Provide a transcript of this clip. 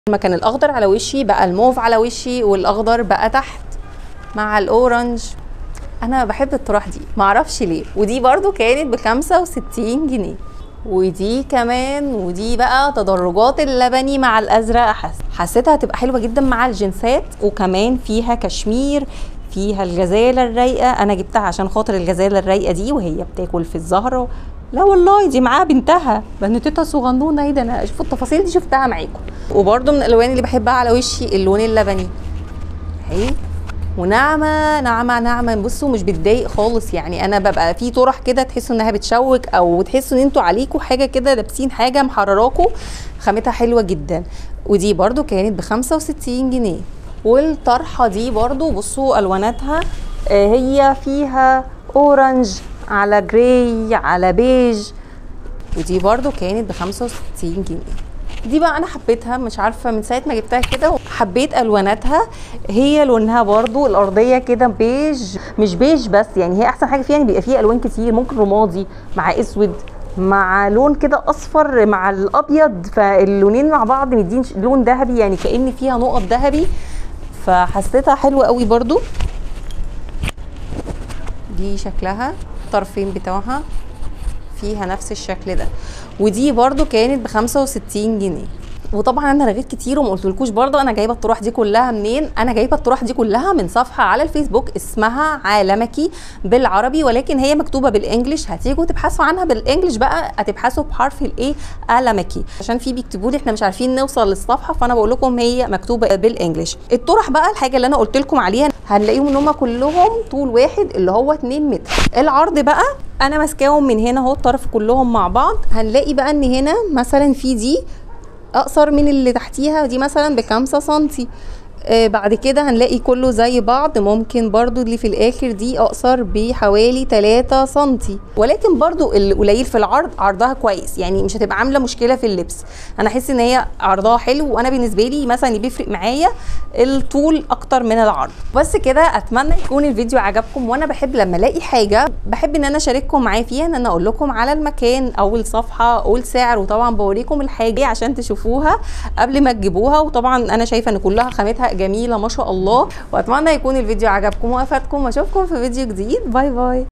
لما كان الاخضر على وشي بقى الموف على وشي والاخضر بقى تحت مع الاورنج انا بحب الطرح دي معرفش ليه ودي برضو كانت ب 65 جنيه ودي كمان ودي بقى تدرجات اللبني مع الازرق حس حسيتها هتبقى حلوه جدا مع الجنسات وكمان فيها كشمير فيها الجزاله الرايقه انا جبتها عشان خاطر الجزاله الرايقه دي وهي بتاكل في الزهره لا والله دي معاها بنتها بنوتتها صغنونه ايه ده انا شوفوا التفاصيل دي شفتها معاكم وبرده من الالوان اللي بحبها على وشي اللون اللبني اهي وناعمه ناعمه ناعمه بصوا مش بتضايق خالص يعني انا ببقى في طرح كده تحسوا انها بتشوك او تحسوا ان انتوا عليكوا حاجه كده لابسين حاجه محرراكوا خامتها حلوه جدا ودي برده كانت ب 65 جنيه والطرحه دي برده بصوا الواناتها آه، هي فيها اورنج على جراي على بيج ودي برده كانت ب 65 جنيه دي بقى انا حبيتها مش عارفه من ساعه ما جبتها كده حبيت الواناتها هي لونها برضو الارضيه كده بيج مش بيج بس يعني هي احسن حاجه فيها ان بيبقى فيها الوان كتير ممكن رمادي مع اسود مع لون كده اصفر مع الابيض فاللونين مع بعض مدين لون ذهبي يعني كان فيها نقط ذهبي فحسيتها حلوه قوي برضو دي شكلها الطرفين بتوعها فيها نفس الشكل ده ودي برضو كانت ب 65 جنيه وطبعا انا رغيت كتير وما قلتلكوش برضو انا جايبه الطرح دي كلها منين انا جايبه الطرح دي كلها من صفحه على الفيسبوك اسمها عالمكي بالعربي ولكن هي مكتوبه بالانجلش هتيجوا تبحثوا عنها بالانجلش بقى هتبحثوا بحرف الايه عالمكي عشان في بيكتبوا لي احنا مش عارفين نوصل للصفحه فانا بقول لكم هي مكتوبه بالانجلش الطرح بقى الحاجه اللي انا قلت لكم عليها هنلاقيهم ان هم كلهم طول واحد اللي هو 2 متر العرض بقى انا ماسكاهم من هنا اهو الطرف كلهم مع بعض هنلاقي بقى ان هنا مثلا في دي اقصر من اللي تحتيها دي مثلا بخمسة سنتي آه بعد كده هنلاقي كله زي بعض ممكن برضو اللي في الاخر دي اقصر بحوالي 3 سنتي ولكن برضو القليل في العرض عرضها كويس يعني مش هتبقى عامله مشكله في اللبس انا احس ان هي عرضها حلو وانا بالنسبه لي مثلا اللي بيفرق معايا الطول اكتر من العرض بس كده اتمنى يكون الفيديو عجبكم وانا بحب لما الاقي حاجه بحب ان انا اشارككم معايا فيها ان انا اقول لكم على المكان او الصفحه او السعر وطبعا بوريكم الحاجه عشان تشوفوها قبل ما تجيبوها وطبعا انا شايفه ان كلها خامتها جميله ما شاء الله واتمنى يكون الفيديو عجبكم وافادكم واشوفكم في فيديو جديد باي باي